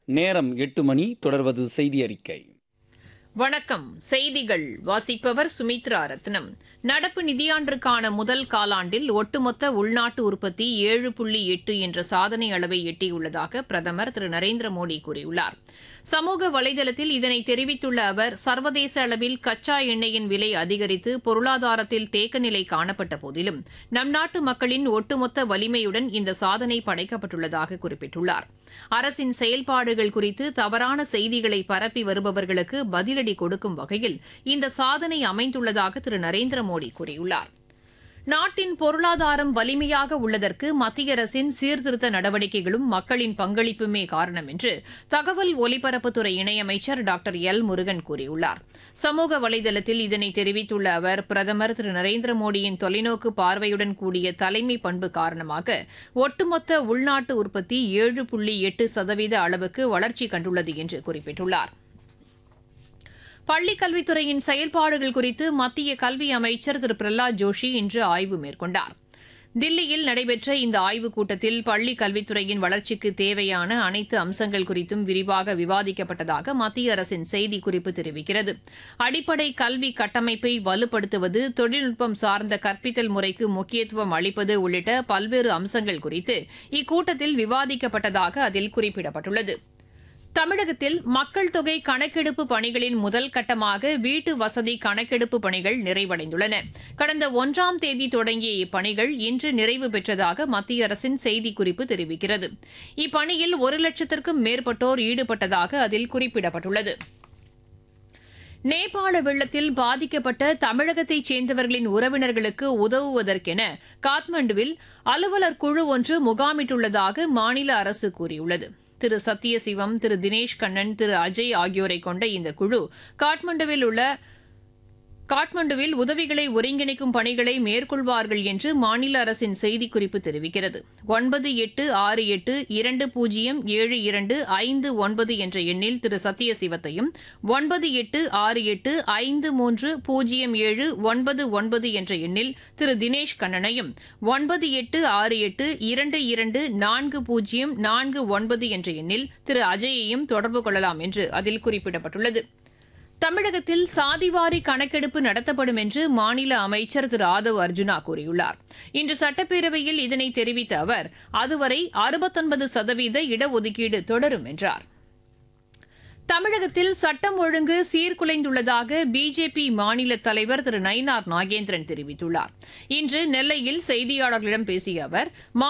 நேரம் எட்டு மணி தொடர்வது செய்தி அறிக்கை வணக்கம் செய்திகள் வாசிப்பவர் சுமித்ரா ரத்னம் நடப்பு நிதியாண்டிற்கான முதல் காலாண்டில் ஒட்டுமொத்த உள்நாட்டு உற்பத்தி ஏழு புள்ளி எட்டு என்ற சாதனை அளவை எட்டியுள்ளதாக பிரதமர் திரு நரேந்திர மோடி கூறியுள்ளார் சமூக வலைதளத்தில் இதனை தெரிவித்துள்ள அவர் சர்வதேச அளவில் கச்சா எண்ணெயின் விலை அதிகரித்து பொருளாதாரத்தில் தேக்கநிலை காணப்பட்ட போதிலும் நம் நாட்டு மக்களின் ஒட்டுமொத்த வலிமையுடன் இந்த சாதனை படைக்கப்பட்டுள்ளதாக குறிப்பிட்டுள்ளார் அரசின் செயல்பாடுகள் குறித்து தவறான செய்திகளை பரப்பி வருபவர்களுக்கு பதிலடி கொடுக்கும் வகையில் இந்த சாதனை அமைந்துள்ளதாக திரு நரேந்திர மோடி கூறியுள்ளார் நாட்டின் பொருளாதாரம் வலிமையாக உள்ளதற்கு மத்திய அரசின் சீர்திருத்த நடவடிக்கைகளும் மக்களின் பங்களிப்புமே காரணம் என்று தகவல் ஒலிபரப்புத்துறை இணையமைச்சர் டாக்டர் எல் முருகன் கூறியுள்ளார் சமூக வலைதளத்தில் இதனை தெரிவித்துள்ள அவர் பிரதமர் திரு நரேந்திர மோடியின் தொலைநோக்கு பார்வையுடன் கூடிய தலைமை பண்பு காரணமாக ஒட்டுமொத்த உள்நாட்டு உற்பத்தி ஏழு புள்ளி எட்டு சதவீத அளவுக்கு வளர்ச்சி கண்டுள்ளது என்று குறிப்பிட்டுள்ளார் பள்ளிக் கல்வித்துறையின் செயல்பாடுகள் குறித்து மத்திய கல்வி அமைச்சர் திரு பிரஹ்லாத் ஜோஷி இன்று ஆய்வு மேற்கொண்டார் தில்லியில் நடைபெற்ற இந்த ஆய்வுக் கூட்டத்தில் பள்ளிக் கல்வித்துறையின் வளர்ச்சிக்கு தேவையான அனைத்து அம்சங்கள் குறித்தும் விரிவாக விவாதிக்கப்பட்டதாக மத்திய அரசின் செய்திக்குறிப்பு தெரிவிக்கிறது அடிப்படை கல்வி கட்டமைப்பை வலுப்படுத்துவது தொழில்நுட்பம் சார்ந்த கற்பித்தல் முறைக்கு முக்கியத்துவம் அளிப்பது உள்ளிட்ட பல்வேறு அம்சங்கள் குறித்து இக்கூட்டத்தில் விவாதிக்கப்பட்டதாக அதில் குறிப்பிடப்பட்டுள்ளது தமிழகத்தில் மக்கள் தொகை கணக்கெடுப்பு பணிகளின் முதல் கட்டமாக வீட்டு வசதி கணக்கெடுப்பு பணிகள் நிறைவடைந்துள்ளன கடந்த ஒன்றாம் தேதி தொடங்கிய இப்பணிகள் இன்று நிறைவு பெற்றதாக மத்திய அரசின் செய்திக்குறிப்பு தெரிவிக்கிறது இப்பணியில் ஒரு லட்சத்திற்கும் மேற்பட்டோர் ஈடுபட்டதாக அதில் குறிப்பிடப்பட்டுள்ளது நேபாள வெள்ளத்தில் பாதிக்கப்பட்ட தமிழகத்தைச் சேர்ந்தவர்களின் உறவினர்களுக்கு உதவுவதற்கென காத்மண்டுவில் அலுவலர் குழு ஒன்று முகாமிட்டுள்ளதாக மாநில அரசு கூறியுள்ளது திரு சத்யசிவம் திரு தினேஷ் கண்ணன் திரு அஜய் ஆகியோரை கொண்ட இந்த குழு காட்மண்டுவில் உள்ள காட்மண்டுவில் உதவிகளை ஒருங்கிணைக்கும் பணிகளை மேற்கொள்வார்கள் என்று மாநில அரசின் செய்திக்குறிப்பு தெரிவிக்கிறது ஒன்பது எட்டு ஆறு எட்டு இரண்டு பூஜ்ஜியம் ஏழு இரண்டு ஐந்து ஒன்பது என்ற எண்ணில் திரு சத்யசிவத்தையும் ஒன்பது எட்டு ஆறு எட்டு ஐந்து மூன்று பூஜ்ஜியம் ஏழு ஒன்பது ஒன்பது என்ற எண்ணில் திரு தினேஷ் கண்ணனையும் ஒன்பது எட்டு ஆறு எட்டு இரண்டு இரண்டு நான்கு பூஜ்ஜியம் நான்கு ஒன்பது என்ற எண்ணில் திரு அஜயையும் தொடர்பு கொள்ளலாம் என்று அதில் குறிப்பிடப்பட்டுள்ளது தமிழகத்தில் சாதிவாரி கணக்கெடுப்பு நடத்தப்படும் என்று மாநில அமைச்சர் திரு ஆதவ் அர்ஜுனா கூறியுள்ளார் இன்று சட்டப்பேரவையில் இதனை தெரிவித்த அவர் அதுவரை அறுபத்தொன்பது சதவீத இடஒதுக்கீடு தொடரும் என்றார் தமிழகத்தில் சட்டம் ஒழுங்கு சீர்குலைந்துள்ளதாக பிஜேபி மாநில தலைவர் திரு நயினார் நாகேந்திரன் தெரிவித்துள்ளார் இன்று நெல்லையில் செய்தியாளர்களிடம் பேசிய அவர்